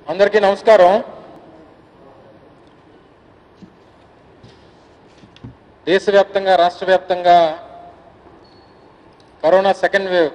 అందరికీ నమస్కారం దేశవ్యాప్తంగా రాష్ట్ర వ్యాప్తంగా కరోనా సెకండ్ వేవ్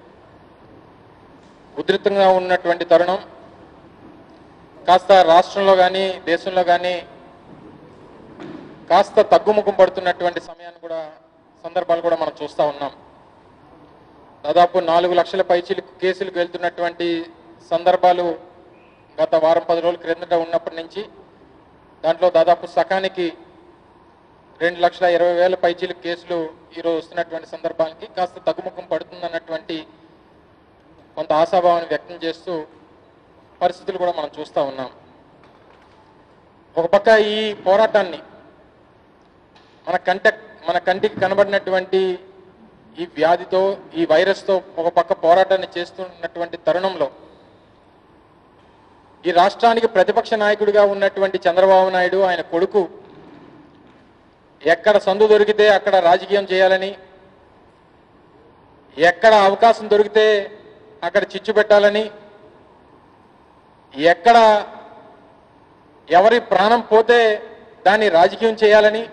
ఉధృతంగా ఉన్నటువంటి తరుణం కాస్త రాష్ట్రంలో కానీ దేశంలో కానీ కాస్త తగ్గుముఖం పడుతున్నటువంటి సమయాన్ని కూడా సందర్భాలు కూడా మనం చూస్తూ ఉన్నాం దాదాపు నాలుగు లక్షల పైచీలు కేసులకు వెళ్తున్నటువంటి సందర్భాలు గత వారం పది రోజుల క్రిందట ఉన్నప్పటి నుంచి దాంట్లో దాదాపు సకానికి రెండు లక్షల ఇరవై వేల పైచీలు కేసులు ఈరోజు వస్తున్నటువంటి సందర్భానికి కాస్త తగ్గుముఖం పడుతుందన్నటువంటి కొంత ఆశాభావాన్ని వ్యక్తం చేస్తూ పరిస్థితులు కూడా మనం చూస్తూ ఉన్నాం ఒక పక్క ఈ పోరాటాన్ని మన కంట మన కంటికి కనబడినటువంటి ఈ వ్యాధితో ఈ వైరస్తో ఒక పక్క పోరాటాన్ని చేస్తున్నటువంటి తరుణంలో ఈ రాష్ట్రానికి ప్రతిపక్ష నాయకుడిగా ఉన్నటువంటి చంద్రబాబు నాయుడు ఆయన కొడుకు ఎక్కడ సందు దొరికితే అక్కడ రాజకీయం చేయాలని ఎక్కడ అవకాశం దొరికితే అక్కడ చిచ్చు పెట్టాలని ఎక్కడ ఎవరి ప్రాణం పోతే దాన్ని రాజకీయం చేయాలని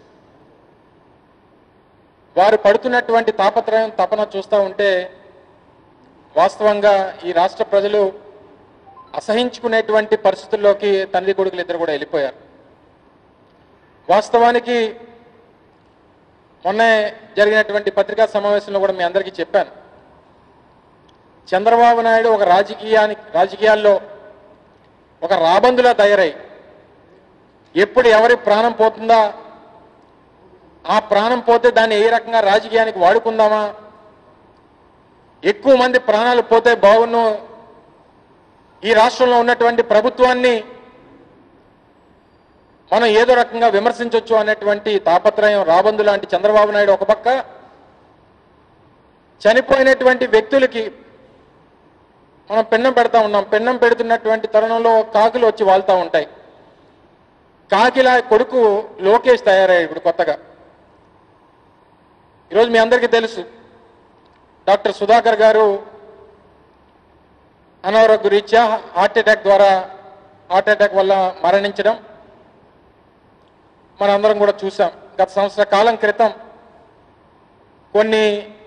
వారు పడుతున్నటువంటి తాపత్రయం తపన చూస్తూ ఉంటే వాస్తవంగా ఈ రాష్ట్ర ప్రజలు అసహించుకునేటువంటి పరిస్థితుల్లోకి తండ్రి కొడుకులు ఇద్దరు కూడా వెళ్ళిపోయారు వాస్తవానికి మొన్నే జరిగినటువంటి పత్రికా సమావేశంలో కూడా మీ అందరికీ చెప్పాను చంద్రబాబు నాయుడు ఒక రాజకీయానికి రాజకీయాల్లో ఒక రాబందులా తయారై ఎప్పుడు ఎవరి ప్రాణం పోతుందా ఆ ప్రాణం పోతే దాన్ని ఏ రకంగా రాజకీయానికి వాడుకుందామా ఎక్కువ మంది ప్రాణాలు పోతే బాగున్ను ఈ రాష్ట్రంలో ఉన్నటువంటి ప్రభుత్వాన్ని మనం ఏదో రకంగా విమర్శించవచ్చు అనేటువంటి తాపత్రయం రాబందు లాంటి చంద్రబాబు నాయుడు ఒక పక్క చనిపోయినటువంటి వ్యక్తులకి మనం పెన్నం పెడతా ఉన్నాం పెన్నం పెడుతున్నటువంటి తరుణంలో కాకులు వచ్చి వాళ్తూ ఉంటాయి కాకిలా కొడుకు లోకేష్ తయారయ్యాడు ఇప్పుడు కొత్తగా ఈరోజు మీ అందరికీ తెలుసు డాక్టర్ సుధాకర్ గారు అనారోగ్య రీత్యా హార్ట్ అటాక్ ద్వారా హార్ట్ అటాక్ వల్ల మరణించడం మనందరం కూడా చూసాం గత సంవత్సర కాలం క్రితం కొన్ని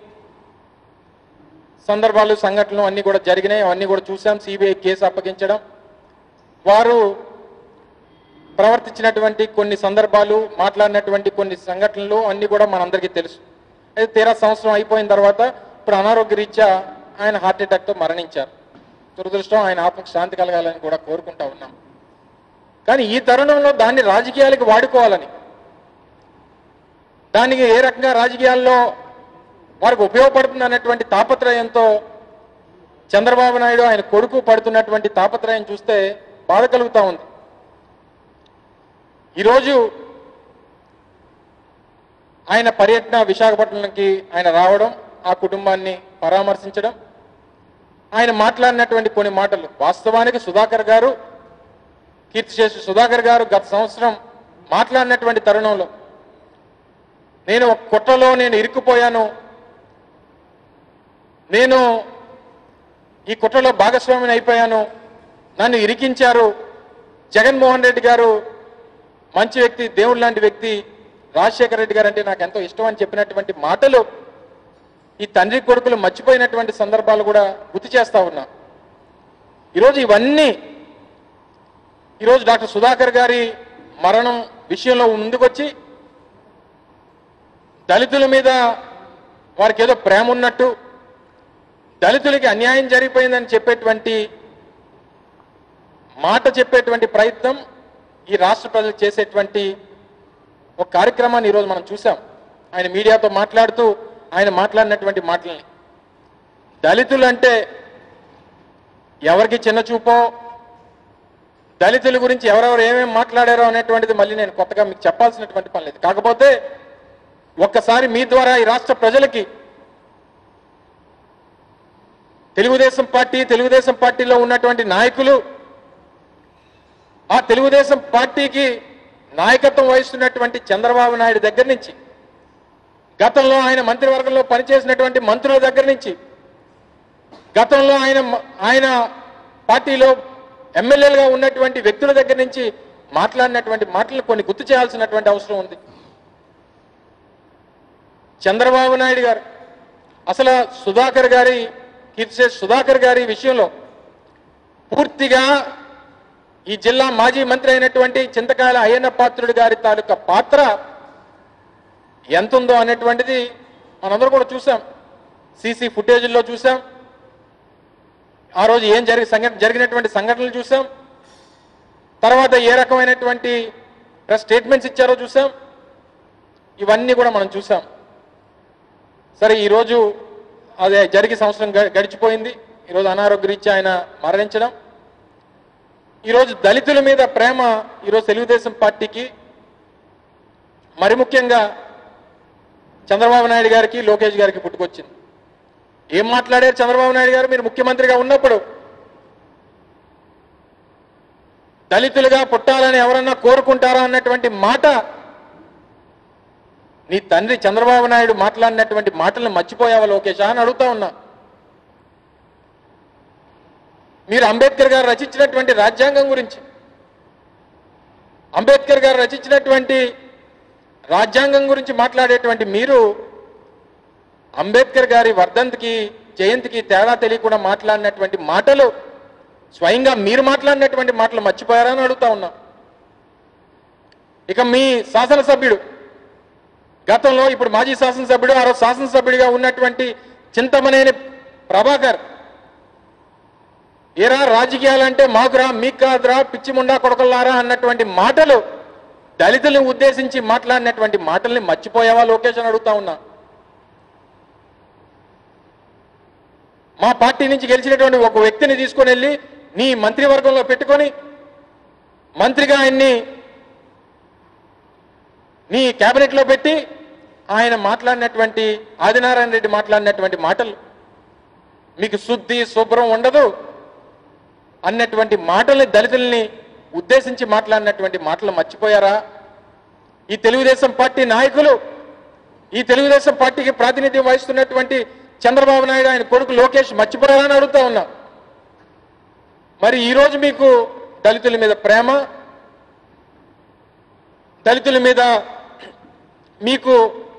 సందర్భాలు సంఘటనలు అన్నీ కూడా జరిగినాయి అవన్నీ కూడా చూసాం సిబిఐ కేసు అప్పగించడం వారు ప్రవర్తించినటువంటి కొన్ని సందర్భాలు మాట్లాడినటువంటి కొన్ని సంఘటనలు అన్నీ కూడా మనందరికీ తెలుసు అయితే తీరా సంవత్సరం అయిపోయిన తర్వాత ఇప్పుడు అనారోగ్య రీత్యా ఆయన హార్ట్ అటాక్తో మరణించారు దురదృష్టం ఆయన ఆత్మకు శాంతి కలగాలని కూడా కోరుకుంటా ఉన్నాం కానీ ఈ తరుణంలో దాన్ని రాజకీయాలకు వాడుకోవాలని దానికి ఏ రకంగా రాజకీయాల్లో వారికి ఉపయోగపడుతుంది అన్నటువంటి తాపత్రయంతో చంద్రబాబు నాయుడు ఆయన కొడుకు పడుతున్నటువంటి తాపత్రయం చూస్తే బాధ కలుగుతా ఉంది ఈరోజు ఆయన పర్యటన విశాఖపట్నంకి ఆయన రావడం ఆ కుటుంబాన్ని పరామర్శించడం ఆయన మాట్లాడినటువంటి కొన్ని మాటలు వాస్తవానికి సుధాకర్ గారు కీర్తిశేషు సుధాకర్ గారు గత సంవత్సరం మాట్లాడినటువంటి తరుణంలో నేను ఒక కుట్రలో నేను ఇరుక్కుపోయాను నేను ఈ కుట్రలో భాగస్వామిని అయిపోయాను నన్ను ఇరికించారు జగన్మోహన్ రెడ్డి గారు మంచి వ్యక్తి దేవుడు లాంటి వ్యక్తి రాజశేఖర రెడ్డి గారు అంటే నాకు ఎంతో ఇష్టం అని చెప్పినటువంటి మాటలు ఈ తండ్రి కొడుకులు మర్చిపోయినటువంటి సందర్భాలు కూడా గుర్తు చేస్తా ఉన్నా ఈరోజు ఇవన్నీ ఈరోజు డాక్టర్ సుధాకర్ గారి మరణం విషయంలో ముందుకొచ్చి దళితుల మీద వారికి ఏదో ప్రేమ ఉన్నట్టు దళితులకి అన్యాయం జరిగిపోయిందని చెప్పేటువంటి మాట చెప్పేటువంటి ప్రయత్నం ఈ రాష్ట్ర ప్రజలు చేసేటువంటి ఒక కార్యక్రమాన్ని ఈరోజు మనం చూసాం ఆయన మీడియాతో మాట్లాడుతూ ఆయన మాట్లాడినటువంటి మాటల్ని దళితులు అంటే ఎవరికి చిన్న చూపో దళితుల గురించి ఎవరెవరు ఏమేమి మాట్లాడారో అనేటువంటిది మళ్ళీ నేను కొత్తగా మీకు చెప్పాల్సినటువంటి పని లేదు కాకపోతే ఒక్కసారి మీ ద్వారా ఈ రాష్ట్ర ప్రజలకి తెలుగుదేశం పార్టీ తెలుగుదేశం పార్టీలో ఉన్నటువంటి నాయకులు ఆ తెలుగుదేశం పార్టీకి నాయకత్వం వహిస్తున్నటువంటి చంద్రబాబు నాయుడు దగ్గర నుంచి గతంలో ఆయన మంత్రివర్గంలో పనిచేసినటువంటి మంత్రుల దగ్గర నుంచి గతంలో ఆయన ఆయన పార్టీలో ఎమ్మెల్యేలుగా ఉన్నటువంటి వ్యక్తుల దగ్గర నుంచి మాట్లాడినటువంటి మాటలు కొన్ని గుర్తు చేయాల్సినటువంటి అవసరం ఉంది చంద్రబాబు నాయుడు గారు అసలు సుధాకర్ గారి కీర్తిశేష్ సుధాకర్ గారి విషయంలో పూర్తిగా ఈ జిల్లా మాజీ మంత్రి అయినటువంటి చింతకాయల అయ్యన్న పాత్రుడు గారి తాలూకా పాత్ర ఎంత ఉందో అనేటువంటిది మనందరూ కూడా చూసాం సీసీ ఫుటేజ్లో చూసాం ఆ రోజు ఏం జరిగి సంఘటన జరిగినటువంటి సంఘటనలు చూసాం తర్వాత ఏ రకమైనటువంటి ప్రెస్ స్టేట్మెంట్స్ ఇచ్చారో చూసాం ఇవన్నీ కూడా మనం చూసాం సరే ఈరోజు అదే జరిగి సంవత్సరం గ- గడిచిపోయింది ఈరోజు అనారోగ్యరీత్యా ఆయన మరణించడం ఈరోజు దళితుల మీద ప్రేమ ఈరోజు తెలుగుదేశం పార్టీకి మరి ముఖ్యంగా చంద్రబాబు నాయుడు గారికి లోకేష్ గారికి పుట్టుకొచ్చింది ఏం మాట్లాడారు చంద్రబాబు నాయుడు గారు మీరు ముఖ్యమంత్రిగా ఉన్నప్పుడు దళితులుగా పుట్టాలని ఎవరన్నా కోరుకుంటారా అన్నటువంటి మాట నీ తండ్రి చంద్రబాబు నాయుడు మాట్లాడినటువంటి మాటలను మర్చిపోయావా లోకేష్ అని అడుగుతా ఉన్నా మీరు అంబేద్కర్ గారు రచించినటువంటి రాజ్యాంగం గురించి అంబేద్కర్ గారు రచించినటువంటి రాజ్యాంగం గురించి మాట్లాడేటువంటి మీరు అంబేద్కర్ గారి వర్ధంతికి జయంతికి తేడా తెలియకుండా మాట్లాడినటువంటి మాటలు స్వయంగా మీరు మాట్లాడినటువంటి మాటలు మర్చిపోయారని అడుగుతా ఉన్నా ఇక మీ శాసనసభ్యుడు గతంలో ఇప్పుడు మాజీ శాసనసభ్యుడు ఆ రోజు శాసనసభ్యుడిగా ఉన్నటువంటి చింతమనేని ప్రభాకర్ ఏరా రాజకీయాలంటే మాకురా మీకు కాదురా పిచ్చి ముండా కొడకల్లారా అన్నటువంటి మాటలు దళితుల్ని ఉద్దేశించి మాట్లాడినటువంటి మాటల్ని మర్చిపోయావా లోకేష్ అని అడుగుతా ఉన్నా మా పార్టీ నుంచి గెలిచినటువంటి ఒక వ్యక్తిని తీసుకొని వెళ్ళి నీ మంత్రివర్గంలో పెట్టుకొని మంత్రిగా ఆయన్ని నీ కేబినెట్లో పెట్టి ఆయన మాట్లాడినటువంటి ఆదినారాయణ రెడ్డి మాట్లాడినటువంటి మాటలు మీకు శుద్ధి శుభ్రం ఉండదు అన్నటువంటి మాటల్ని దళితుల్ని ఉద్దేశించి మాట్లాడినటువంటి మాటలు మర్చిపోయారా ఈ తెలుగుదేశం పార్టీ నాయకులు ఈ తెలుగుదేశం పార్టీకి ప్రాతినిధ్యం వహిస్తున్నటువంటి చంద్రబాబు నాయుడు ఆయన కొడుకు లోకేష్ మర్చిపోయారని అడుగుతా ఉన్నా మరి ఈరోజు మీకు దళితుల మీద ప్రేమ దళితుల మీద మీకు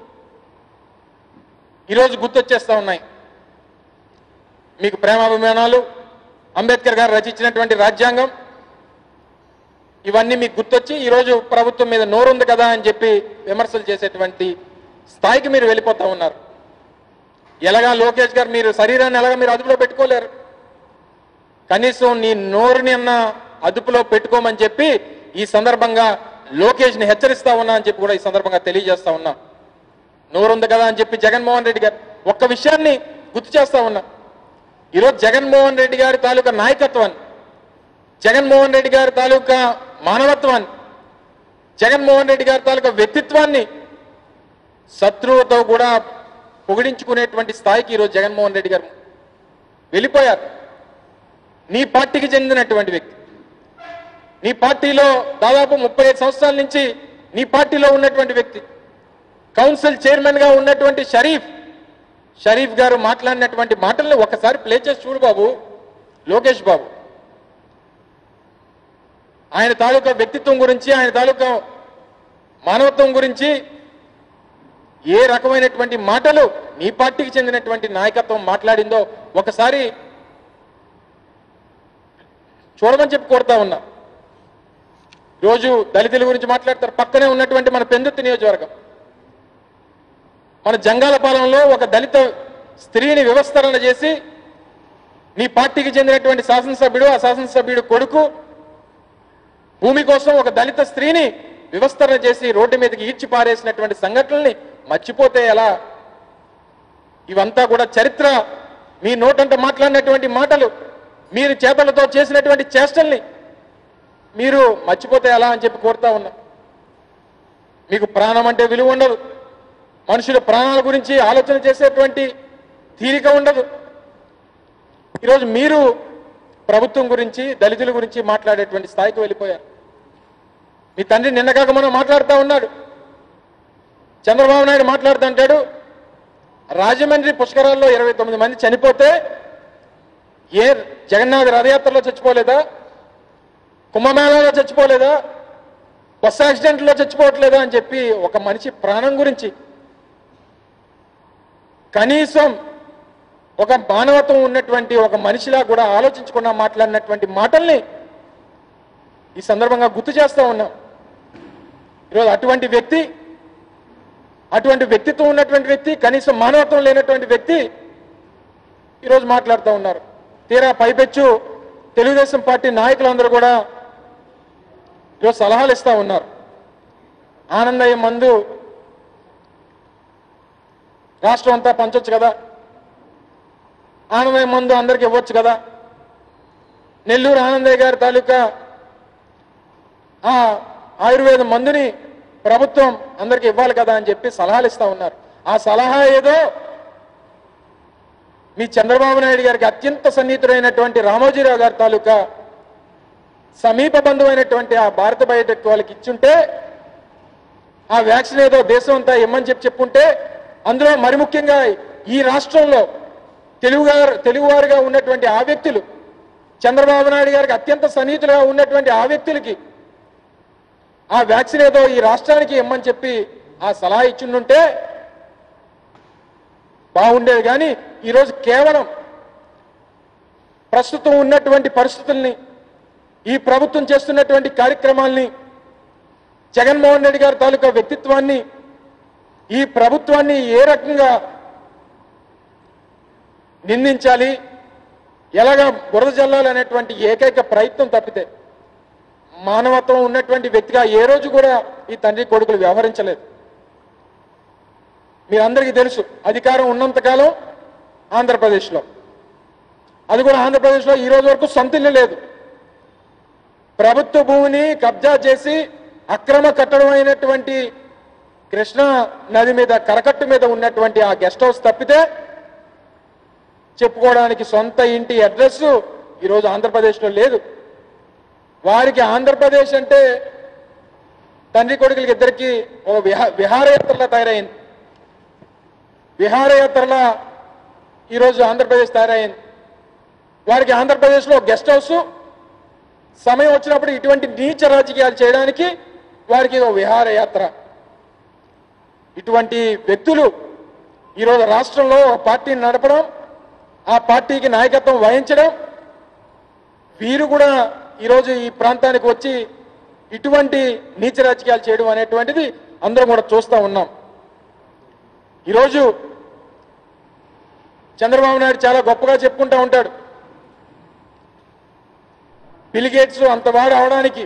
ఈరోజు గుర్తొచ్చేస్తా ఉన్నాయి మీకు ప్రేమాభిమానాలు అంబేద్కర్ గారు రచించినటువంటి రాజ్యాంగం ఇవన్నీ మీకు గుర్తొచ్చి ఈరోజు ప్రభుత్వం మీద నోరుంది కదా అని చెప్పి విమర్శలు చేసేటువంటి స్థాయికి మీరు వెళ్ళిపోతా ఉన్నారు ఎలాగా లోకేష్ గారు మీరు శరీరాన్ని ఎలాగా మీరు అదుపులో పెట్టుకోలేరు కనీసం నీ నోరుని అన్న అదుపులో పెట్టుకోమని చెప్పి ఈ సందర్భంగా లోకేష్ని హెచ్చరిస్తా ఉన్నా అని చెప్పి కూడా ఈ సందర్భంగా తెలియజేస్తా ఉన్నా నోరుంది కదా అని చెప్పి జగన్మోహన్ రెడ్డి గారు ఒక్క విషయాన్ని గుర్తు చేస్తా ఉన్నా ఈరోజు జగన్మోహన్ రెడ్డి గారి తాలూకా నాయకత్వాన్ని జగన్మోహన్ రెడ్డి గారి తాలూకా మానవత్వాన్ని జగన్మోహన్ రెడ్డి గారి తాలూకా వ్యక్తిత్వాన్ని శత్రువుతో కూడా పొగిడించుకునేటువంటి స్థాయికి ఈరోజు జగన్మోహన్ రెడ్డి గారు వెళ్ళిపోయారు నీ పార్టీకి చెందినటువంటి వ్యక్తి నీ పార్టీలో దాదాపు ముప్పై ఐదు సంవత్సరాల నుంచి నీ పార్టీలో ఉన్నటువంటి వ్యక్తి కౌన్సిల్ చైర్మన్ గా ఉన్నటువంటి షరీఫ్ షరీఫ్ గారు మాట్లాడినటువంటి మాటల్ని ఒకసారి ప్లే చేసి చూడు బాబు లోకేష్ బాబు ఆయన తాలూకా వ్యక్తిత్వం గురించి ఆయన తాలూకా మానవత్వం గురించి ఏ రకమైనటువంటి మాటలు నీ పార్టీకి చెందినటువంటి నాయకత్వం మాట్లాడిందో ఒకసారి చూడమని చెప్పి కోరుతా ఉన్నా రోజు దళితుల గురించి మాట్లాడతారు పక్కనే ఉన్నటువంటి మన పెందుర్తి నియోజకవర్గం మన జంగాలపాలెంలో ఒక దళిత స్త్రీని వ్యవస్థరణ చేసి నీ పార్టీకి చెందినటువంటి శాసనసభ్యుడు ఆ శాసనసభ్యుడు కొడుకు భూమి కోసం ఒక దళిత స్త్రీని వివస్తరణ చేసి రోడ్డు మీదకి ఈడ్చి పారేసినటువంటి సంఘటనల్ని మర్చిపోతే ఎలా ఇవంతా కూడా చరిత్ర మీ నోటంట మాట్లాడినటువంటి మాటలు మీరు చేతలతో చేసినటువంటి చేష్టల్ని మీరు మర్చిపోతే ఎలా అని చెప్పి కోరుతా ఉన్నా మీకు ప్రాణం అంటే విలువ ఉండదు మనుషుల ప్రాణాల గురించి ఆలోచన చేసేటువంటి తీరిక ఉండదు ఈరోజు మీరు ప్రభుత్వం గురించి దళితుల గురించి మాట్లాడేటువంటి స్థాయికి వెళ్ళిపోయారు మీ తండ్రి నిన్నగాక మనం మాట్లాడుతూ ఉన్నాడు చంద్రబాబు నాయుడు మాట్లాడుతుంటాడు రాజమండ్రి పుష్కరాల్లో ఇరవై తొమ్మిది మంది చనిపోతే ఏ జగన్నాథ్ రథయాత్రలో చచ్చిపోలేదా కుంభమేళాలో చచ్చిపోలేదా బస్ యాక్సిడెంట్లో చచ్చిపోవట్లేదా అని చెప్పి ఒక మనిషి ప్రాణం గురించి కనీసం ఒక మానవత్వం ఉన్నటువంటి ఒక మనిషిలా కూడా ఆలోచించకుండా మాట్లాడినటువంటి మాటల్ని ఈ సందర్భంగా గుర్తు చేస్తూ ఉన్నాం ఈరోజు అటువంటి వ్యక్తి అటువంటి వ్యక్తిత్వం ఉన్నటువంటి వ్యక్తి కనీసం మానవత్వం లేనటువంటి వ్యక్తి ఈరోజు మాట్లాడుతూ ఉన్నారు తీరా పైపెచ్చు తెలుగుదేశం పార్టీ నాయకులందరూ కూడా ఈరోజు సలహాలు ఇస్తూ ఉన్నారు ఆనందయ్య మందు రాష్ట్రం అంతా పంచొచ్చు కదా ఆనందయ్య మందు అందరికి ఇవ్వచ్చు కదా నెల్లూరు ఆనందయ్య గారి తాలూకా ఆ ఆయుర్వేద మందుని ప్రభుత్వం అందరికి ఇవ్వాలి కదా అని చెప్పి సలహాలు ఇస్తా ఉన్నారు ఆ సలహా ఏదో మీ చంద్రబాబు నాయుడు గారికి అత్యంత సన్నిహితుడైనటువంటి రామోజీరావు గారి తాలూకా సమీప బంధువైనటువంటి ఆ భారత బయోటెక్ వాళ్ళకి ఇచ్చుంటే ఆ వ్యాక్సిన్ ఏదో దేశం అంతా ఇమ్మని చెప్పి చెప్పుంటే అందులో మరి ముఖ్యంగా ఈ రాష్ట్రంలో తెలుగుగారు తెలుగువారుగా ఉన్నటువంటి ఆ వ్యక్తులు చంద్రబాబు నాయుడు గారికి అత్యంత సన్నిహితులుగా ఉన్నటువంటి ఆ వ్యక్తులకి ఆ వ్యాక్సిన్ ఏదో ఈ రాష్ట్రానికి ఇమ్మని చెప్పి ఆ సలహా ఇచ్చిండుంటే బాగుండేది కానీ ఈరోజు కేవలం ప్రస్తుతం ఉన్నటువంటి పరిస్థితుల్ని ఈ ప్రభుత్వం చేస్తున్నటువంటి కార్యక్రమాల్ని జగన్మోహన్ రెడ్డి గారి తాలూకా వ్యక్తిత్వాన్ని ఈ ప్రభుత్వాన్ని ఏ రకంగా నిందించాలి ఎలాగా బురద జల్లాలి అనేటువంటి ఏకైక ప్రయత్నం తప్పితే మానవత్వం ఉన్నటువంటి వ్యక్తిగా ఏ రోజు కూడా ఈ తండ్రి కొడుకులు వ్యవహరించలేదు మీరందరికీ తెలుసు అధికారం ఉన్నంతకాలం ఆంధ్రప్రదేశ్లో అది కూడా ఆంధ్రప్రదేశ్లో ఈ రోజు వరకు సొంత ఇల్లు లేదు ప్రభుత్వ భూమిని కబ్జా చేసి అక్రమ కట్టడం అయినటువంటి కృష్ణా నది మీద కరకట్టు మీద ఉన్నటువంటి ఆ గెస్ట్ హౌస్ తప్పితే చెప్పుకోవడానికి సొంత ఇంటి అడ్రస్ ఈరోజు ఆంధ్రప్రదేశ్లో లేదు వారికి ఆంధ్రప్రదేశ్ అంటే తండ్రి కొడుకులకి ఇద్దరికి ఒక విహా విహారయాత్రలా తయారైంది విహారయాత్రలా ఈరోజు ఆంధ్రప్రదేశ్ తయారైంది వారికి ఆంధ్రప్రదేశ్లో గెస్ట్ హౌస్ సమయం వచ్చినప్పుడు ఇటువంటి నీచ రాజకీయాలు చేయడానికి వారికి ఒక విహారయాత్ర ఇటువంటి వ్యక్తులు ఈరోజు రాష్ట్రంలో ఒక పార్టీని నడపడం ఆ పార్టీకి నాయకత్వం వహించడం వీరు కూడా ఈరోజు ఈ ప్రాంతానికి వచ్చి ఇటువంటి నీచ రాజకీయాలు చేయడం అనేటువంటిది అందరం కూడా చూస్తూ ఉన్నాం ఈరోజు చంద్రబాబు నాయుడు చాలా గొప్పగా చెప్పుకుంటూ ఉంటాడు బిల్ గేట్స్ అంత వాడు అవడానికి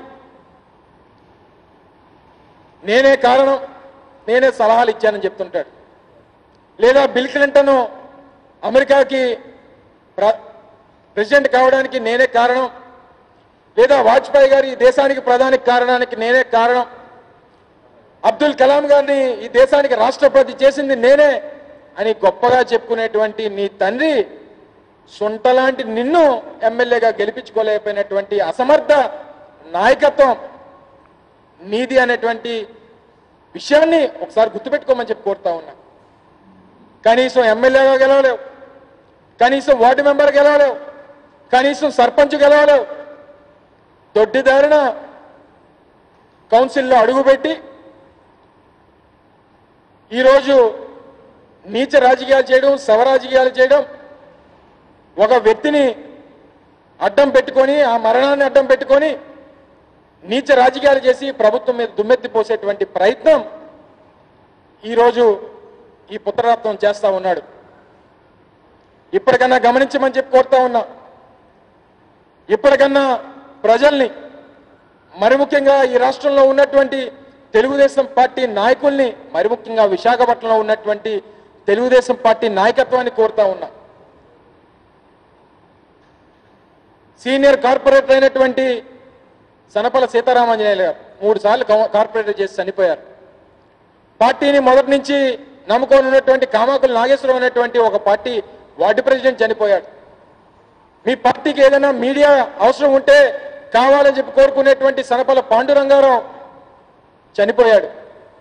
నేనే కారణం నేనే సలహాలు ఇచ్చానని చెప్తుంటాడు లేదా బిల్ క్లింటన్ అమెరికాకి ప్ర- ప్రెసిడెంట్ కావడానికి నేనే కారణం లేదా వాజ్పేయి గారి ఈ దేశానికి ప్రధానికి కారణానికి నేనే కారణం అబ్దుల్ కలాం గారిని ఈ దేశానికి రాష్ట్రపతి చేసింది నేనే అని గొప్పగా చెప్పుకునేటువంటి నీ తండ్రి సొంటలాంటి నిన్ను ఎమ్మెల్యేగా గెలిపించుకోలేకపోయినటువంటి అసమర్థ నాయకత్వం నీది అనేటువంటి విషయాన్ని ఒకసారి గుర్తుపెట్టుకోమని చెప్పి కోరుతా ఉన్నా కనీసం ఎమ్మెల్యేగా గెలవలేవు కనీసం వార్డు మెంబర్ గెలవలేవు కనీసం సర్పంచ్ గెలవలేవు దొడ్డిదారిన కౌన్సిల్లో అడుగుపెట్టి ఈరోజు నీచ రాజకీయాలు చేయడం శవ రాజకీయాలు చేయడం ఒక వ్యక్తిని అడ్డం పెట్టుకొని ఆ మరణాన్ని అడ్డం పెట్టుకొని నీచ రాజకీయాలు చేసి ప్రభుత్వం మీద దుమ్మెత్తి పోసేటువంటి ప్రయత్నం ఈరోజు ఈ పుత్రరత్నం చేస్తా ఉన్నాడు ఇప్పటికన్నా గమనించమని చెప్పి కోరుతా ఉన్నా ఇప్పటికన్నా ప్రజల్ని మరి ముఖ్యంగా ఈ రాష్ట్రంలో ఉన్నటువంటి తెలుగుదేశం పార్టీ నాయకుల్ని మరి ముఖ్యంగా విశాఖపట్నంలో ఉన్నటువంటి తెలుగుదేశం పార్టీ నాయకత్వాన్ని కోరుతా ఉన్నా సీనియర్ కార్పొరేటర్ అయినటువంటి సనపల సీతారామాంజనేయులు గారు మూడు సార్లు కవ- కార్పొరేటర్ చేసి చనిపోయారు పార్టీని మొదటి నుంచి నమ్ముకొని ఉన్నటువంటి కామాకుల నాగేశ్వరం అనేటువంటి ఒక పార్టీ వార్డు ప్రెసిడెంట్ చనిపోయాడు మీ పార్టీకి ఏదైనా మీడియా అవసరం ఉంటే కావాలని చెప్పి కోరుకునేటువంటి సనపల పాండురంగారావు చనిపోయాడు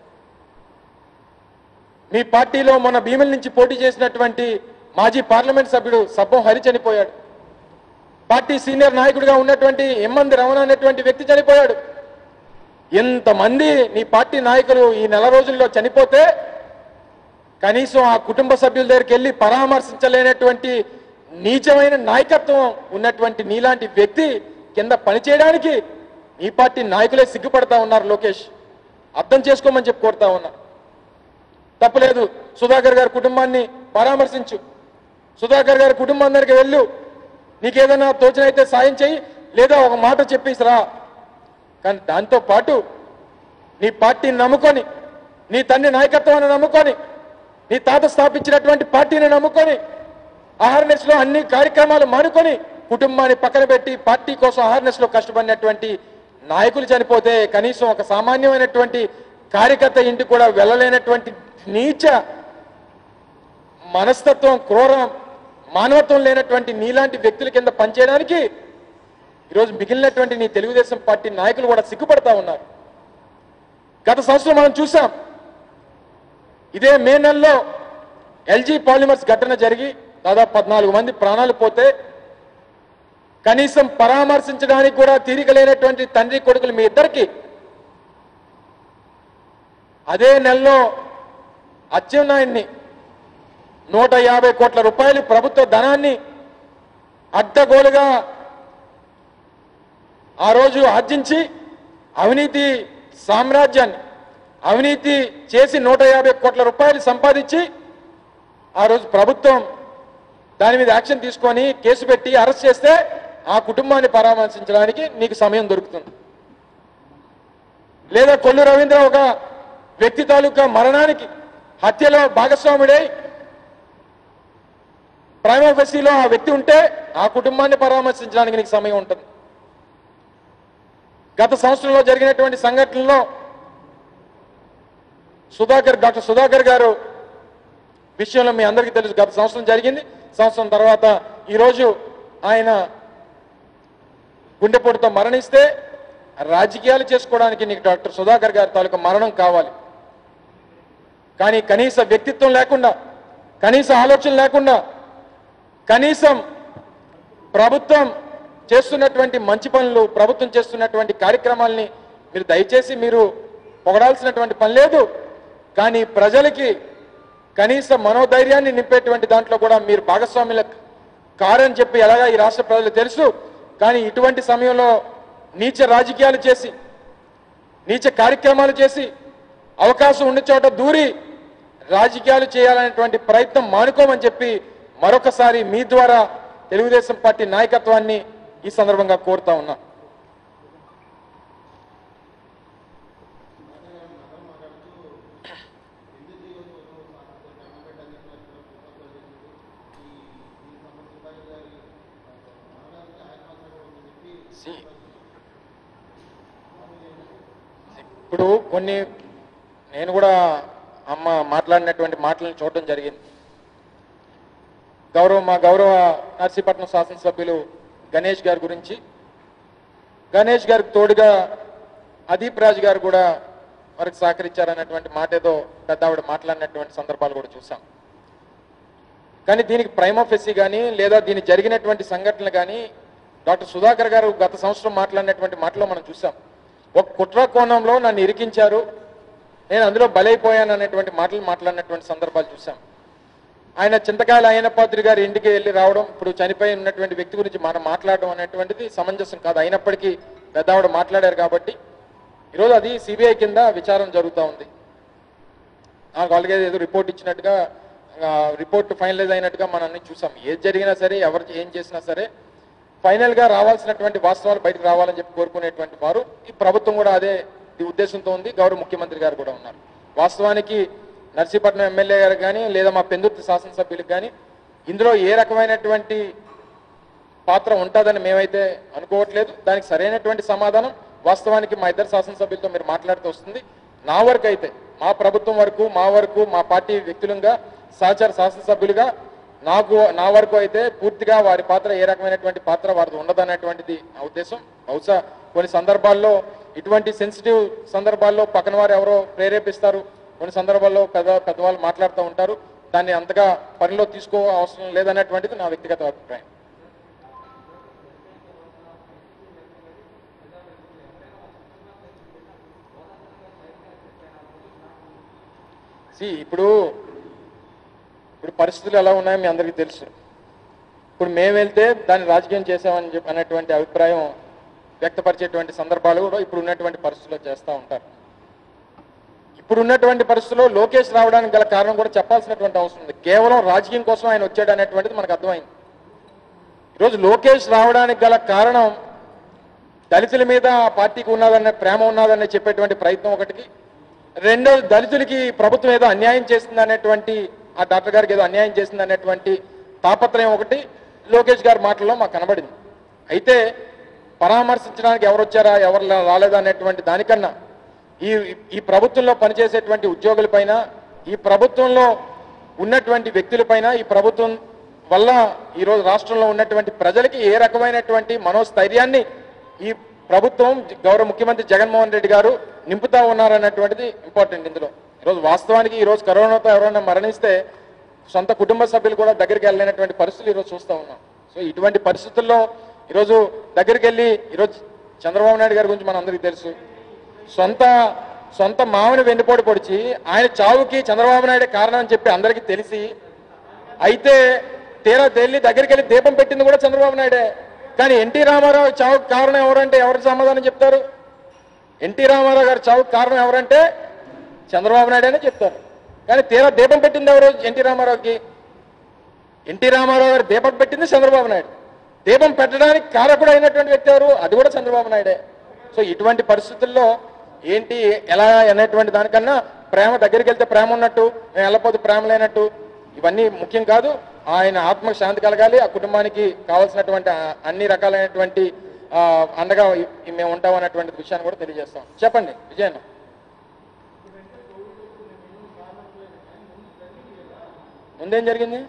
మీ పార్టీలో మొన్న భీముల నుంచి పోటీ చేసినటువంటి మాజీ పార్లమెంట్ సభ్యుడు సబ్బం హరి చనిపోయాడు పార్టీ సీనియర్ నాయకుడిగా ఉన్నటువంటి ఎమ్మంది రమణ అనేటువంటి వ్యక్తి చనిపోయాడు ఎంతమంది నీ పార్టీ నాయకులు ఈ నెల రోజుల్లో చనిపోతే కనీసం ఆ కుటుంబ సభ్యుల దగ్గరికి వెళ్ళి పరామర్శించలేనటువంటి నీచమైన నాయకత్వం ఉన్నటువంటి నీలాంటి వ్యక్తి కింద పనిచేయడానికి నీ పార్టీ నాయకులే సిగ్గుపడతా ఉన్నారు లోకేష్ అర్థం చేసుకోమని చెప్పి కోరుతా ఉన్నా తప్పలేదు సుధాకర్ గారి కుటుంబాన్ని పరామర్శించు సుధాకర్ గారి కుటుంబం దగ్గరికి వెళ్ళు నీకేదైనా తోచినైతే సాయం చేయి లేదా ఒక మాట చెప్పేసిరా కానీ దాంతో పాటు నీ పార్టీని నమ్ముకొని నీ తండ్రి నాయకత్వాన్ని నమ్ముకొని నీ తాత స్థాపించినటువంటి పార్టీని నమ్ముకొని అహర్నెస్ లో అన్ని కార్యక్రమాలు మానుకొని కుటుంబాన్ని పక్కన పెట్టి పార్టీ కోసం అహర్నెస్ లో కష్టపడినటువంటి నాయకులు చనిపోతే కనీసం ఒక సామాన్యమైనటువంటి కార్యకర్త ఇంటికి కూడా వెళ్ళలేనటువంటి నీచ మనస్తత్వం క్రూరం మానవత్వం లేనటువంటి నీలాంటి వ్యక్తుల కింద పనిచేయడానికి ఈరోజు మిగిలినటువంటి నీ తెలుగుదేశం పార్టీ నాయకులు కూడా సిగ్గుపడతా ఉన్నారు గత సంవత్సరం మనం చూసాం ఇదే మే నెలలో ఎల్జీ పాలిమర్స్ ఘటన జరిగి దాదాపు పద్నాలుగు మంది ప్రాణాలు పోతే కనీసం పరామర్శించడానికి కూడా తీరిక లేనటువంటి తండ్రి కొడుకులు మీ ఇద్దరికి అదే నెలలో అచ్చెన్నాయుడిని నూట యాభై కోట్ల రూపాయలు ప్రభుత్వ ధనాన్ని అడ్డగోలుగా ఆ రోజు ఆర్జించి అవినీతి సామ్రాజ్యాన్ని అవినీతి చేసి నూట యాభై కోట్ల రూపాయలు సంపాదించి ఆ రోజు ప్రభుత్వం దాని మీద యాక్షన్ తీసుకొని కేసు పెట్టి అరెస్ట్ చేస్తే ఆ కుటుంబాన్ని పరామర్శించడానికి నీకు సమయం దొరుకుతుంది లేదా కొల్లు రవీంద్ర ఒక వ్యక్తి తాలూకా మరణానికి హత్యలో భాగస్వాముడై ప్రైమఫెసీలో ఆ వ్యక్తి ఉంటే ఆ కుటుంబాన్ని పరామర్శించడానికి నీకు సమయం ఉంటుంది గత సంవత్సరంలో జరిగినటువంటి సంఘటనలో సుధాకర్ డాక్టర్ సుధాకర్ గారు విషయంలో మీ అందరికీ తెలుసు గత సంవత్సరం జరిగింది సంవత్సరం తర్వాత ఈరోజు ఆయన గుండెపోటుతో మరణిస్తే రాజకీయాలు చేసుకోవడానికి నీకు డాక్టర్ సుధాకర్ గారి తాలూకా మరణం కావాలి కానీ కనీస వ్యక్తిత్వం లేకుండా కనీస ఆలోచన లేకుండా కనీసం ప్రభుత్వం చేస్తున్నటువంటి మంచి పనులు ప్రభుత్వం చేస్తున్నటువంటి కార్యక్రమాల్ని మీరు దయచేసి మీరు పొగడాల్సినటువంటి పని లేదు కానీ ప్రజలకి కనీస మనోధైర్యాన్ని నింపేటువంటి దాంట్లో కూడా మీరు భాగస్వాముల కారని చెప్పి ఎలాగా ఈ రాష్ట్ర ప్రజలు తెలుసు కానీ ఇటువంటి సమయంలో నీచ రాజకీయాలు చేసి నీచ కార్యక్రమాలు చేసి అవకాశం ఉన్న చోట దూరి రాజకీయాలు చేయాలనేటువంటి ప్రయత్నం మానుకోమని చెప్పి మరొకసారి మీ ద్వారా తెలుగుదేశం పార్టీ నాయకత్వాన్ని ఈ సందర్భంగా కోరుతా ఉన్నా See, ఇప్పుడు కొన్ని నేను కూడా అమ్మ మాట్లాడినటువంటి మాటలను చూడడం జరిగింది గౌరవ మా గౌరవ నర్సీపట్నం శాసనసభ్యులు గణేష్ గారి గురించి గణేష్ గారికి తోడుగా అదీప్ రాజ్ గారు కూడా వారికి సహకరించారన్నటువంటి మాట ఏదో పెద్ద ఆవిడ మాట్లాడినటువంటి సందర్భాలు కూడా చూసాం కానీ దీనికి ప్రైమోఫెసి కానీ లేదా దీనికి జరిగినటువంటి సంఘటనలు కానీ డాక్టర్ సుధాకర్ గారు గత సంవత్సరం మాట్లాడినటువంటి మాటలో మనం చూసాం ఒక కుట్ర కోణంలో నన్ను ఇరికించారు నేను అందులో బలైపోయాను అనేటువంటి మాటలు మాట్లాడినటువంటి సందర్భాలు చూసాం ఆయన చింతకాయల అయ్యన్న పాత్రి గారి ఇంటికి వెళ్ళి రావడం ఇప్పుడు చనిపోయి ఉన్నటువంటి వ్యక్తి గురించి మనం మాట్లాడడం అనేటువంటిది సమంజసం కాదు అయినప్పటికీ పెద్దావిడ మాట్లాడారు కాబట్టి ఈరోజు అది సిబిఐ కింద విచారణ జరుగుతూ ఉంది నాకు ఆల్రెడీ ఏదో రిపోర్ట్ ఇచ్చినట్టుగా ఆ, రిపోర్ట్ ఫైనలైజ్ అయినట్టుగా మనం అన్ని చూసాం ఏది జరిగినా సరే ఎవరు ఏం చేసినా సరే ఫైనల్ గా రావాల్సినటువంటి వాస్తవాలు బయటకు రావాలని చెప్పి కోరుకునేటువంటి వారు ఈ ప్రభుత్వం కూడా అదే ఈ ఉద్దేశంతో ఉంది గౌరవ ముఖ్యమంత్రి గారు కూడా ఉన్నారు వాస్తవానికి నర్సీపట్నం ఎమ్మెల్యే గారు కానీ లేదా మా పెందుర్తి శాసనసభ్యులకు కానీ ఇందులో ఏ రకమైనటువంటి పాత్ర ఉంటుందని మేమైతే అనుకోవట్లేదు దానికి సరైనటువంటి సమాధానం వాస్తవానికి మా ఇద్దరు శాసనసభ్యులతో మీరు మాట్లాడుతూ వస్తుంది నా వరకు అయితే మా ప్రభుత్వం వరకు మా వరకు మా పార్టీ వ్యక్తులుగా సహచార శాసనసభ్యులుగా నాకు నా వరకు అయితే పూర్తిగా వారి పాత్ర ఏ రకమైనటువంటి పాత్ర వారిది ఉండదనేటువంటిది నా ఉద్దేశం బహుశా కొన్ని సందర్భాల్లో ఇటువంటి సెన్సిటివ్ సందర్భాల్లో పక్కన వారు ఎవరో ప్రేరేపిస్తారు కొన్ని సందర్భాల్లో పెద్ద పెద్దవాళ్ళు మాట్లాడుతూ ఉంటారు దాన్ని అంతగా పనిలో తీసుకో అవసరం లేదనేటువంటిది నా వ్యక్తిగత అభిప్రాయం See, ఇప్పుడు ఇప్పుడు పరిస్థితులు ఎలా ఉన్నాయో మీ అందరికీ తెలుసు ఇప్పుడు మేము వెళ్తే దాన్ని రాజకీయం చేసామని చెప్పి అనేటువంటి అభిప్రాయం వ్యక్తపరిచేటువంటి సందర్భాలు కూడా ఇప్పుడు ఉన్నటువంటి పరిస్థితుల్లో చేస్తూ ఉంటారు ఇప్పుడు ఉన్నటువంటి పరిస్థితుల్లో లోకేష్ రావడానికి గల కారణం కూడా చెప్పాల్సినటువంటి అవసరం ఉంది కేవలం రాజకీయం కోసం ఆయన వచ్చాడు అనేటువంటిది మనకు అర్థమైంది ఈరోజు లోకేష్ రావడానికి గల కారణం దళితుల మీద ఆ పార్టీకి ఉన్నదన్న ప్రేమ ఉన్నదని చెప్పేటువంటి ప్రయత్నం ఒకటికి రెండోది దళితులకి ప్రభుత్వం ఏదో అన్యాయం చేస్తుంది అనేటువంటి ఆ డాక్టర్ గారికి ఏదో అన్యాయం చేస్తుంది అనేటువంటి తాపత్రయం ఒకటి లోకేష్ గారి మాటల్లో మాకు కనబడింది అయితే పరామర్శించడానికి ఎవరు వచ్చారా ఎవరు రాలేదా అనేటువంటి దానికన్నా ఈ ఈ ప్రభుత్వంలో పనిచేసేటువంటి ఉద్యోగులపైన ఈ ప్రభుత్వంలో ఉన్నటువంటి వ్యక్తులపైన ఈ ప్రభుత్వం వల్ల ఈరోజు రాష్ట్రంలో ఉన్నటువంటి ప్రజలకి ఏ రకమైనటువంటి మనోస్థైర్యాన్ని ఈ ప్రభుత్వం గౌరవ ముఖ్యమంత్రి జగన్మోహన్ రెడ్డి గారు నింపుతా ఉన్నారన్నటువంటిది ఇంపార్టెంట్ ఇందులో ఈరోజు వాస్తవానికి ఈరోజు కరోనాతో ఎవరైనా మరణిస్తే సొంత కుటుంబ సభ్యులు కూడా దగ్గరికి వెళ్ళలేనటువంటి పరిస్థితులు ఈరోజు చూస్తూ ఉన్నాం సో ఇటువంటి పరిస్థితుల్లో ఈరోజు దగ్గరికి వెళ్ళి ఈరోజు చంద్రబాబు నాయుడు గారి గురించి మనందరికీ తెలుసు సొంత సొంత మామని వెన్నుపోటు పొడిచి ఆయన చావుకి చంద్రబాబు నాయుడే కారణం అని చెప్పి అందరికీ తెలిసి అయితే తీరా తేలి దగ్గరికి వెళ్ళి దీపం పెట్టింది కూడా చంద్రబాబు నాయుడే కానీ ఎన్టీ రామారావు చావుకు కారణం ఎవరంటే ఎవరికి సమాధానం చెప్తారు ఎన్టీ రామారావు గారి చావుకు కారణం ఎవరంటే చంద్రబాబు నాయుడు అని చెప్తారు కానీ తీరా దీపం పెట్టింది ఎవరు ఎన్టీ రామారావుకి ఎన్టీ రామారావు గారు దీపం పెట్టింది చంద్రబాబు నాయుడు దీపం పెట్టడానికి కారకుడు అయినటువంటి వ్యక్తి ఎవరు అది కూడా చంద్రబాబు నాయుడే సో ఇటువంటి పరిస్థితుల్లో ఏంటి ఎలా అనేటువంటి దానికన్నా ప్రేమ దగ్గరికి వెళ్తే ప్రేమ ఉన్నట్టు మేము వెళ్ళకపోతే ప్రేమ లేనట్టు ఇవన్నీ ముఖ్యం కాదు ఆయన ఆత్మకు శాంతి కలగాలి ఆ కుటుంబానికి కావాల్సినటువంటి ఆ అన్ని రకాలైనటువంటి ఆ, అండగా ఈ- మేము ఉంటాం అన్నటువంటి విషయాన్ని కూడా తెలియజేస్తాం చెప్పండి విజయన్న ముందేం జరిగింది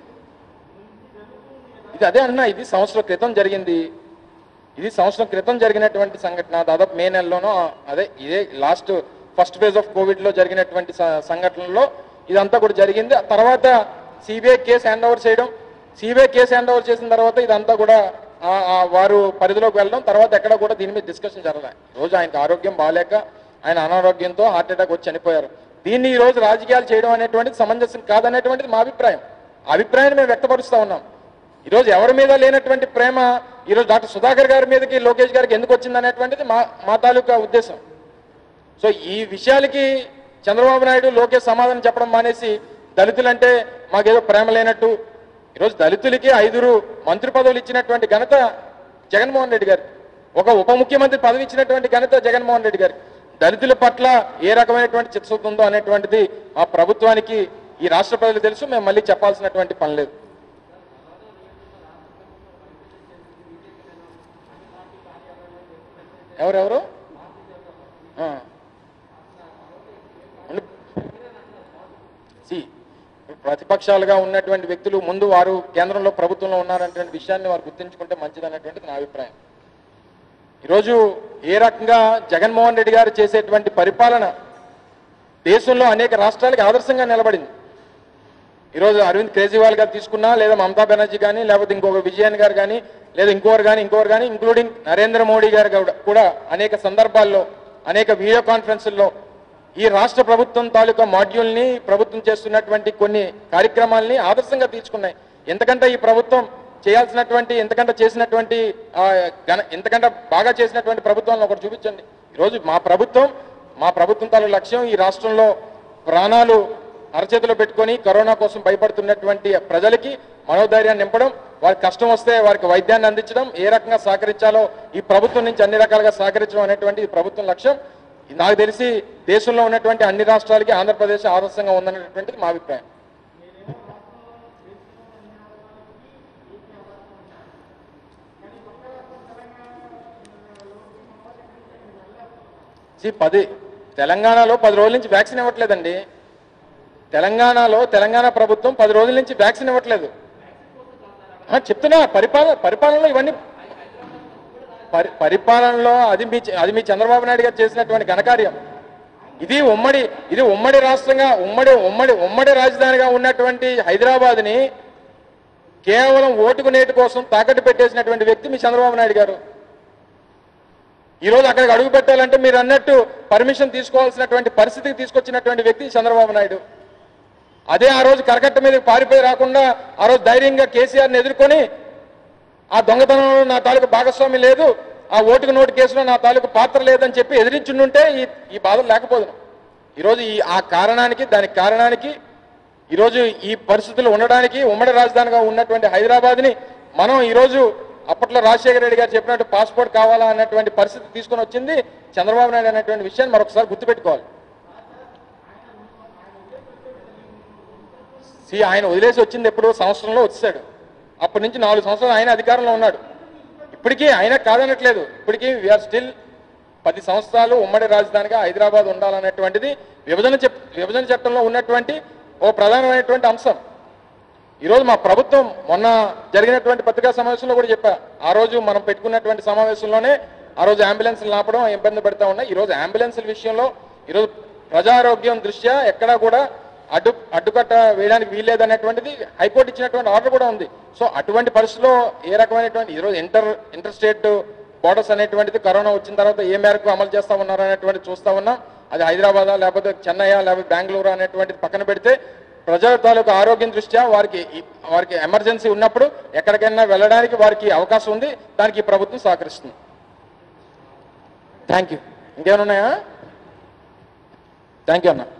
ఇది అదే అన్నా ఇది సంవత్సరం క్రితం జరిగింది ఇది సంవత్సరం క్రితం జరిగినటువంటి సంఘటన దాదాపు మే నెలలోనో అదే ఇదే last first phase of Covid లో జరిగినటువంటి స- సంఘటనలో ఇదంతా కూడా జరిగింది ఆ తర్వాత సిబిఐ కేసు హ్యాండ్ ఓవర్ చేయడం సిబిఐ కేసు హ్యాండ్ ఓవర్ చేసిన తర్వాత ఇదంతా కూడా ఆ- ఆ వారు పరిధిలోకి వెళ్ళడం తర్వాత ఎక్కడ కూడా దీని మీద డిస్కషన్ జరగలే రోజు ఆయనకు ఆరోగ్యం బాగాలేక ఆయన అనారోగ్యంతో హార్ట్ అటాక్ వచ్చి చనిపోయారు దీన్ని ఈ రోజు రాజకీయాలు చేయడం అనేటువంటిది సమంజసం కాదనేటువంటిది మా అభిప్రాయం ఆ అభిప్రాయాన్ని మేము వ్యక్తపరుస్తా ఉన్నాం ఈరోజు ఎవరి మీద లేనటువంటి ప్రేమ ఈరోజు డాక్టర్ సుధాకర్ గారి మీదకి లోకేష్ గారికి ఎందుకు వచ్చింది అనేటువంటిది మా మా తాలూకా ఉద్దేశం సో ఈ విషయాలకి చంద్రబాబు నాయుడు లోకేష్ సమాధానం చెప్పడం మానేసి దళితులంటే మాకేదో ప్రేమ లేనట్టు ఈరోజు దళితులకి ఐదుగురు మంత్రి పదవులు ఇచ్చినటువంటి ఘనత జగన్మోహన్ రెడ్డి గారు ఒక ఉప ముఖ్యమంత్రి పదవి ఇచ్చినటువంటి ఘనత జగన్మోహన్ రెడ్డి గారు దళితుల పట్ల ఏ రకమైనటువంటి చిత్తశుద్ధి ఉందో అనేటువంటిది మా ప్రభుత్వానికి ఈ రాష్ట్ర ప్రజలు తెలుసు మేము మళ్ళీ చెప్పాల్సినటువంటి పని లేదు ఎవరెవరు ఆ. ఉండు. See, ప్రతిపక్షాలుగా ఉన్నటువంటి వ్యక్తులు ముందు వారు కేంద్రంలో ప్రభుత్వంలో ఉన్నారనేటువంటి విషయాన్ని వారు గుర్తించుకుంటే మంచిది అనేటువంటిది నా అభిప్రాయం ఈరోజు ఏ రకంగా జగన్మోహన్ రెడ్డి గారు చేసేటువంటి పరిపాలన దేశంలో అనేక రాష్ట్రాలకు ఆదర్శంగా నిలబడింది ఈరోజు అరవింద్ కేజ్రీవాల్ గారు తీసుకున్నా లేదా మమతా బెనర్జీ కానీ లేకపోతే ఇంకొక విజయన్ గారు కానీ లేదా ఇంకోరు కానీ ఇంకోరు కానీ ఇంక్లూడింగ్ నరేంద్ర మోడీ గారు కూడా- కూడా అనేక సందర్భాల్లో అనేక వీడియో కాన్ఫరెన్సుల్లో ఈ రాష్ట్ర ప్రభుత్వం తాలూకా మాడ్యూల్ని ప్రభుత్వం చేస్తున్నటువంటి కొన్ని కార్యక్రమాల్ని ఆదర్శంగా తీసుకున్నాయి ఎంతకంటే ఈ ప్రభుత్వం చేయాల్సినటువంటి ఎంతకంటే చేసినటువంటి ఆ, ఘన ఎంతకంటే బాగా చేసినటువంటి ప్రభుత్వాలను ఒకటి చూపించండి ఈరోజు మా ప్రభుత్వం మా ప్రభుత్వం తాలూకు లక్ష్యం ఈ రాష్ట్రంలో ప్రాణాలు అరచేతిలో పెట్టుకొని కరోనా కోసం భయపడుతున్నటువంటి ప్రజలకి మనోధైర్యాన్ని నింపడం వారికి కష్టం వస్తే వారికి వైద్యాన్ని అందించడం ఏ రకంగా సహకరించాలో ఈ ప్రభుత్వం నుంచి అన్ని రకాలుగా సహకరించడం అనేటువంటి ఈ ప్రభుత్వం లక్ష్యం నాకు తెలిసి దేశంలో ఉన్నటువంటి అన్ని రాష్ట్రాలకి ఆంధ్రప్రదేశ్ ఆదర్శంగా ఉందనేటువంటిది మా అభిప్రాయం See, పది తెలంగాణలో పది రోజుల నుంచి వ్యాక్సిన్ ఇవ్వట్లేదండి తెలంగాణలో తెలంగాణ ప్రభుత్వం పది రోజుల నుంచి వ్యాక్సిన్ ఇవ్వట్లేదు ఆ, చెప్తున్నా పరిపాలన పరిపాలనలో ఇవన్నీ పరి పరిపాలనలో అది మీ అది మీ చంద్రబాబు నాయుడు గారు చేసినటువంటి ఘనకార్యం ఇది ఉమ్మడి ఇది ఉమ్మడి రాష్ట్రంగా ఉమ్మడి ఉమ్మడి ఉమ్మడి రాజధానిగా ఉన్నటువంటి హైదరాబాద్ని కేవలం ఓటుకు నేటి కోసం తాకట్టు పెట్టేసినటువంటి వ్యక్తి మీ చంద్రబాబు నాయుడు గారు ఈ రోజు అక్కడికి అడుగు పెట్టాలంటే మీరు అన్నట్టు పర్మిషన్ తీసుకోవాల్సినటువంటి పరిస్థితికి తీసుకొచ్చినటువంటి వ్యక్తి చంద్రబాబు నాయుడు అదే ఆ రోజు కరకట్ట మీదకి పారిపోయి రాకుండా ఆ రోజు ధైర్యంగా కేసీఆర్ని ఎదుర్కొని ఆ దొంగతనంలో నా తాలూకు భాగస్వామి లేదు ఆ ఓటుకు నోటు కేసులో నా తాలూకు పాత్ర లేదని చెప్పి ఎదిరించుంటే ఈ ఈ బాధలు లేకపోదును ఈరోజు ఈ ఆ కారణానికి దానికి కారణానికి ఈరోజు ఈ పరిస్థితులు ఉండడానికి ఉమ్మడి రాజధానిగా ఉన్నటువంటి హైదరాబాద్ని మనం ఈరోజు అప్పట్లో రాజశేఖర రెడ్డి గారు చెప్పినట్టు పాస్పోర్ట్ కావాలా అన్నటువంటి పరిస్థితి తీసుకొని వచ్చింది చంద్రబాబు నాయుడు అనేటువంటి విషయాన్ని మరొకసారి గుర్తుపెట్టుకోవాలి సి ఆయన వదిలేసి వచ్చింది ఎప్పుడు సంవత్సరంలో వచ్చాడు అప్పటి నుంచి నాలుగు సంవత్సరాలు ఆయన అధికారంలో ఉన్నాడు ఇప్పటికీ ఆయన కాదనట్లేదు ఇప్పటికీ వీఆర్ స్టిల్ పది సంవత్సరాలు ఉమ్మడి రాజధానిగా హైదరాబాద్ ఉండాలనేటువంటిది విభజన చెప్ విభజన చట్టంలో ఉన్నటువంటి ఓ ప్రధానమైనటువంటి అంశం ఈరోజు మా ప్రభుత్వం మొన్న జరిగినటువంటి పత్రికా సమావేశంలో కూడా చెప్పా ఆ రోజు మనం పెట్టుకున్నటువంటి సమావేశంలోనే ఆ రోజు అంబులెన్స్లు నాపడం ఇబ్బంది పెడతా ఉన్నాయి ఈరోజు అంబులెన్స్ల విషయంలో ఈరోజు ప్రజారోగ్యం దృష్ట్యా ఎక్కడా కూడా అడ్డు అడ్డుకట్ట వేయడానికి వీల్లేదనేటువంటిది హైకోర్టు ఇచ్చినటువంటి ఆర్డర్ కూడా ఉంది సో అటువంటి పరిస్థితిలో ఏ రకమైనటువంటి ఈరోజు ఇంటర్ ఇంటర్ స్టేట్ బోర్డర్స్ అనేటువంటిది కరోనా వచ్చిన తర్వాత ఏ మేరకు అమలు చేస్తా ఉన్నారు అనేటువంటిది చూస్తా ఉన్నాం అది హైదరాబాదా లేకపోతే చెన్నై లేకపోతే బెంగళూరు అనేటువంటిది పక్కన పెడితే ప్రజల తాలూకు ఆరోగ్యం దృష్ట్యా వారికి ఈ- వారికి ఎమర్జెన్సీ ఉన్నప్పుడు ఎక్కడికైనా వెళ్ళడానికి వారికి అవకాశం ఉంది దానికి ఈ ప్రభుత్వం సహకరిస్తుంది థ్యాంక్ యూ ఇంకేమైనా ఉన్నాయా థ్యాంక్ యూ అన్నా